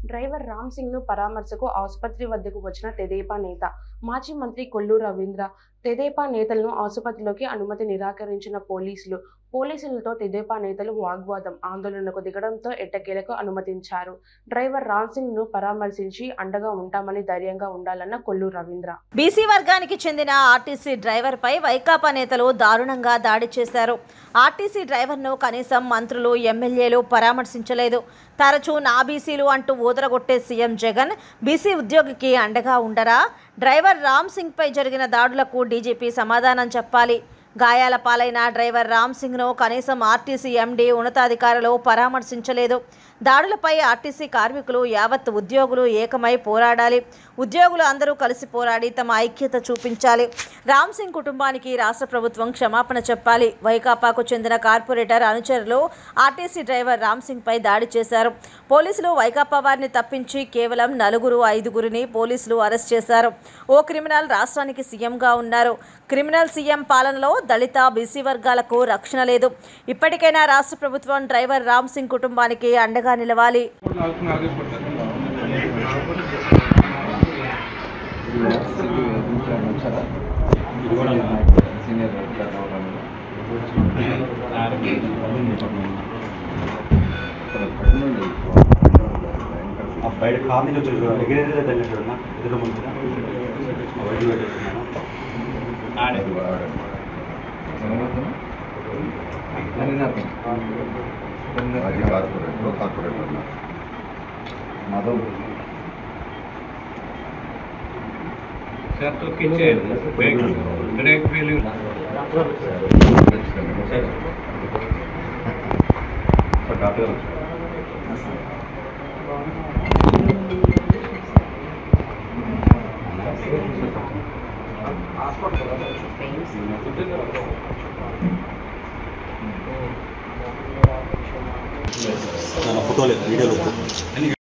driver Ram Singh ను పరామర్శకు ఆసుపత్రి వద్దకు వచ్చిన తెదేపా నేత మాజీ మంత్రి కొల్లు రవీంద్ర తెదేపా నేతలను ఆసుపత్రిలోకి అనుమతి నిరాకరించిన పోలీసులు పోలీసులతో తెదేపా నేతలు వాగ్వాదం ఆందోళనకు దిగడంతో ఎట్టకేలకు అనుమతించారు డ్రైవర్ రామ్ సింగ్ ను పరామర్శించి అండగా ఉంటామని ధైర్యంగా ఉండాలన్న కొల్లు రవీంద్ర బీసీ వర్గానికి చెందిన ఆర్టీసీ డ్రైవర్పై వైకాపా నేతలు దారుణంగా దాడి చేశారు ఆర్టీసీ డ్రైవర్ను కనీసం మంత్రులు ఎమ్మెల్యేలు పరామర్శించలేదు తరచూ నా బీసీలు అంటూ ఊదరగొట్టే సీఎం జగన్ బీసీ ఉద్యోగికి అండగా ఉండరా డ్రైవర్ రామ్ సింగ్పై జరిగిన దాడులకు డీజీపీ సమాధానం చెప్పాలి గాయాల పాలైన డ్రైవర్ రామ్ సింగ్ను కనీసం ఆర్టీసీ ఎండీ ఉన్నతాధికారులు పరామర్శించలేదు దాడులపై ఆర్టీసీ కార్మికులు యావత్ ఉద్యోగులు ఏకమై పోరాడాలి ఉద్యోగులు అందరూ కలిసి పోరాడి తమ ఐక్యత చూపించాలి రామ్ సింగ్ కుటుంబానికి రాష్ట్ర ప్రభుత్వం క్షమాపణ చెప్పాలి వైకాపాకు చెందిన కార్పొరేటర్ అనుచరులు ఆర్టీసీ డ్రైవర్ రామ్ సింగ్పై దాడి చేశారు పోలీసులు వైకాపా వారిని తప్పించి కేవలం నలుగురు ఐదుగురిని పోలీసులు అరెస్ట్ చేశారు ఓ క్రిమినల్ రాష్ట్రానికి సీఎంగా ఉన్నారు క్రిమినల్ సీఎం పాలనలో దళిత బీసీ వర్గాలకు రక్షణ లేదు ఇప్పటికైనా రాష్ట్ర ప్రభుత్వం డ్రైవర్ రామ్ సింగ్ కుటుంబానికి అండగా నిలవాలి ఆ బయట కార్ నుంచి వచ్చి చూడండి ఎగిరేదే తల్లి చూడన్నా ఎదురు ముందు బయట పెట్టేస్తున్నాను మాజీ కార్పొరేటర్ కార్పొరేటర్ మాధవ్ सर तो kitchen break break failure sir doctor గారు ఫోటో లేదు వీడియో లేదు